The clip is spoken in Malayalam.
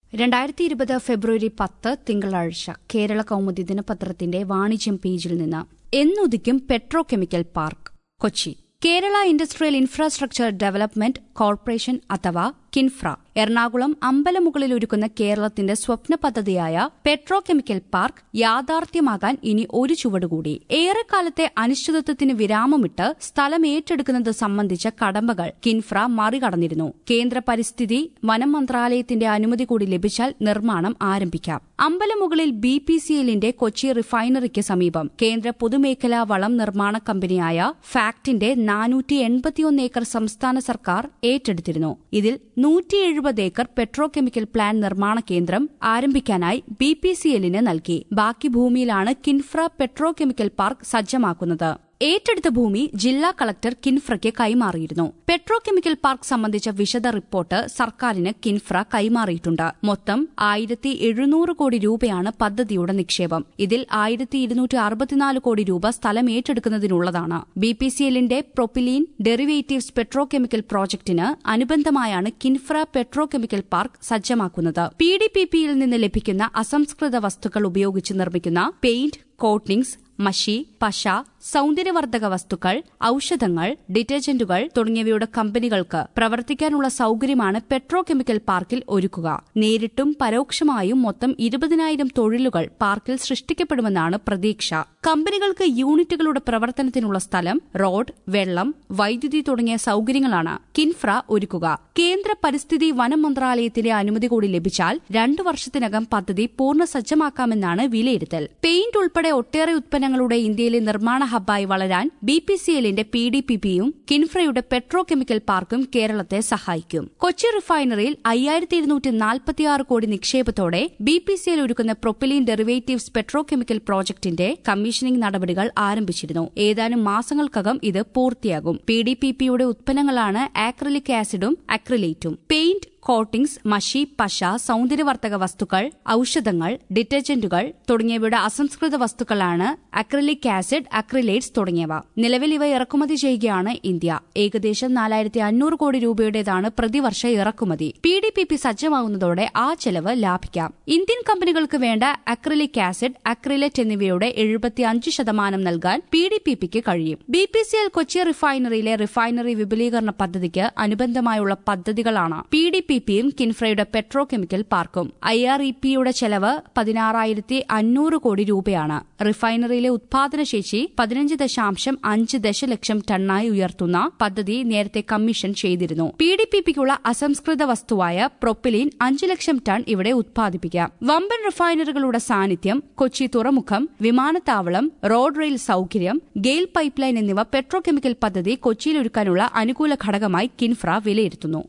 രണ്ടായിരത്തി ഇരുപത് ഫെബ്രുവരി പത്ത് തിങ്കളാഴ്ച കേരള കൗമുദി ദിനപത്രത്തിന്റെ വാണിജ്യം പേജിൽ നിന്ന് എന്നുദിക്കും petro chemical park Kochi Kerala industrial infrastructure development corporation അഥവാ കിൻഫ്ര എറണാകുളം അമ്പലമുകളിൽ ഒരുക്കുന്ന കേരളത്തിന്റെ സ്വപ്ന പദ്ധതിയായ പെട്രോ കെമിക്കൽ പാർക്ക് യാഥാർത്ഥ്യമാകാൻ ഇനി ഒരു ചുവടുകൂടി ഏറെക്കാലത്തെ അനിശ്ചിതത്വത്തിന് വിരാമമിട്ട് സ്ഥലം ഏറ്റെടുക്കുന്നത് സംബന്ധിച്ച കടമ്പകൾ കിൻഫ്ര മറികടന്നിരുന്നു കേന്ദ്ര പരിസ്ഥിതി വനം മന്ത്രാലയത്തിന്റെ അനുമതി കൂടി ലഭിച്ചാൽ നിർമ്മാണം ആരംഭിക്കാം അമ്പലമുകളിൽ ബി പി സി എല്ലിന്റെ കൊച്ചി റിഫൈനറിക്ക് സമീപം കേന്ദ്ര പൊതുമേഖലാ വളം നിർമ്മാണ കമ്പനിയായ ഫാക്ടിന്റെ നാനൂറ്റി എൺപത്തിയൊന്ന് ഏക്കർ സംസ്ഥാന സർക്കാർ ഏറ്റെടുത്തിരുന്നു ഇതിൽ നൂറ്റി എഴുപത് ഏക്കർ പെട്രോ കെമിക്കൽ പ്ലാന്റ് നിർമ്മാണ കേന്ദ്രം ആരംഭിക്കാനായി ബി പി സി എല്ലിന് നൽകി ബാക്കി ഭൂമിയിലാണ് കിൻഫ്ര പെട്രോ കെമിക്കൽ പാർക്ക് സജ്ജമാക്കുന്നത് ഏറ്റെടുത്ത ഭൂമി ജില്ലാ കളക്ടർ കിൻഫ്രയ്ക്ക് കൈമാറിയിരുന്നു പെട്രോ കെമിക്കൽ പാർക്ക് സംബന്ധിച്ച വിശദ റിപ്പോർട്ട് സർക്കാരിന് കിൻഫ്ര കൈമാറിയിട്ടുണ്ട് മൊത്തം ആയിരത്തി എഴുന്നൂറ് കോടി രൂപയാണ് പദ്ധതിയുടെ നിക്ഷേപം ഇതിൽ ആയിരത്തി ഇരുന്നൂറ്റി അറുപത്തിനാല് കോടി രൂപ സ്ഥലം ഏറ്റെടുക്കുന്നതിനുള്ളതാണ് ബി പി സി എല്ലിന്റെ പ്രൊപ്പിലീൻ ഡെറിവേറ്റീവ്സ് പെട്രോ കെമിക്കൽ പ്രോജക്ടിന് അനുബന്ധമായാണ് കിൻഫ്ര പെട്രോ കെമിക്കൽ പാർക്ക് സജ്ജമാക്കുന്നത് പി ഡി പി പിയിൽ നിന്ന് ലഭിക്കുന്ന അസംസ്കൃത വസ്തുക്കൾ ഉപയോഗിച്ച് നിർമ്മിക്കുന്ന പെയിന്റ് കോട്ടിംഗ്സ് മഷി പശ സൌന്ദര്യവർദ്ധക വസ്തുക്കൾ ഔഷധങ്ങൾ ഡിറ്റർജന്റുകൾ തുടങ്ങിയവയുടെ കമ്പനികൾക്ക് പ്രവർത്തിക്കാനുള്ള സൌകര്യമാണ് പെട്രോ കെമിക്കൽ പാർക്കിൽ ഒരുക്കുക നേരിട്ടും പരോക്ഷമായും മൊത്തം ഇരുപതിനായിരം തൊഴിലുകൾ പാർക്കിൽ സൃഷ്ടിക്കപ്പെടുമെന്നാണ് പ്രതീക്ഷ കമ്പനികൾക്ക് യൂണിറ്റുകളുടെ പ്രവർത്തനത്തിനുള്ള സ്ഥലം റോഡ് വെള്ളം വൈദ്യുതി തുടങ്ങിയ സൌകര്യങ്ങളാണ് കിൻഫ്ര ഒരുക്കുക കേന്ദ്ര പരിസ്ഥിതി വനം മന്ത്രാലയത്തിന്റെ അനുമതി കൂടി ലഭിച്ചാൽ രണ്ടു വർഷത്തിനകം പദ്ധതി പൂർണ്ണ സജ്ജമാക്കാമെന്നാണ് വിലയിരുത്തൽ പെയിന്റ് ഉൾപ്പെടെ ഒട്ടേറെ ഉത്പന്നങ്ങളുടെ ഇന്ത്യയിലെ നിർമ്മാണ ഹബ്ബായി വളരാൻ ബി പി സി എല്ലിന്റെ പി ഡി പി പിയും കിൻഫ്രയുടെ പെട്രോ കെമിക്കൽ പാർക്കും കേരളത്തെ സഹായിക്കും കൊച്ചി റിഫൈനറിയിൽ അയ്യായിരത്തി ഇരുന്നൂറ്റി നാൽപ്പത്തിയാറ് കോടി നിക്ഷേപത്തോടെ ബി പി സി എൽ ഒരുക്കുന്ന പ്രൊപ്പിലീൻ ഡെറിവേറ്റീവ്സ് പെട്രോ കെമിക്കൽ പ്രോജക്ടിന്റെ കമ്മീഷനിംഗ് നടപടികൾ ആരംഭിച്ചിരുന്നു ഏതാനും മാസങ്ങൾക്കകം ഇത് പൂർത്തിയാകും പി ഡി പി പിയുടെ ഉത്പന്നങ്ങളാണ് ആക്രിലിക് ആസിഡും അക്രിലേറ്റും പെയിന്റ് കോട്ടിംഗ്സ് മഷി പശ സൌന്ദര്യവർദ്ധക വസ്തുക്കൾ ഔഷധങ്ങൾ ഡിറ്റർജന്റുകൾ തുടങ്ങിയവയുടെ അസംസ്കൃത വസ്തുക്കളാണ് അക്രിലിക് ആസിഡ് അക്രിലേറ്റ്സ് തുടങ്ങിയവ നിലവിൽ ഇവ ഇറക്കുമതി ചെയ്യുകയാണ് ഇന്ത്യ ഏകദേശം നാലായിരത്തി അഞ്ഞൂറ് കോടി രൂപയുടേതാണ് പ്രതിവർഷ ഇറക്കുമതി പി ഡി പി പി സജ്ജമാകുന്നതോടെ ആ ചെലവ് ലാഭിക്കാം ഇന്ത്യൻ കമ്പനികൾക്ക് വേണ്ട അക്രിലിക് ആസിഡ് അക്രിലേറ്റ് എന്നിവയുടെ എഴുപത്തിയഞ്ച് ശതമാനം നൽകാൻ പി ഡി പി പിക്ക് കഴിയും B P C L Kochi റിഫൈനറിയിലെ റിഫൈനറി വിപുലീകരണ പദ്ധതിക്ക് അനുബന്ധമായുള്ള പദ്ധതികളാണ് പി ഡി പി പിയും കിൻഫ്രയുടെ പെട്രോ കെമിക്കൽ പാർക്കും ഐ ആർ ഇ പിയുടെ ചെലവ് പതിനാറായിരത്തി അഞ്ഞൂറ് കോടി രൂപയാണ് റിഫൈനറിയിലെ ഉത്പാദനശേഷി പതിനഞ്ച് ദശാംശം അഞ്ച് ദശലക്ഷം ടണ്ണായി ഉയർത്തുന്ന പദ്ധതി നേരത്തെ കമ്മീഷൻ ചെയ്തിരുന്നു പി ഡി പി പിക്കുള്ള അസംസ്കൃത വസ്തുവായ പ്രൊപ്പിലീൻ അഞ്ച് ലക്ഷം ടൺ ഇവിടെ ഉത്പാദിപ്പിക്കാം വമ്പൻ റിഫൈനറികളുടെ സാന്നിധ്യം കൊച്ചി തുറമുഖം വിമാനത്താവളം റോഡ് റെയിൽ സൌകര്യം ഗെയിൽ പൈപ്പ് ലൈൻ എന്നിവ പെട്രോ കെമിക്കൽ പദ്ധതി കൊച്ചിയിലൊരുക്കാനുള്ള അനുകൂല ഘടകമായി കിൻഫ്ര വിലയിരുത്തുന്നു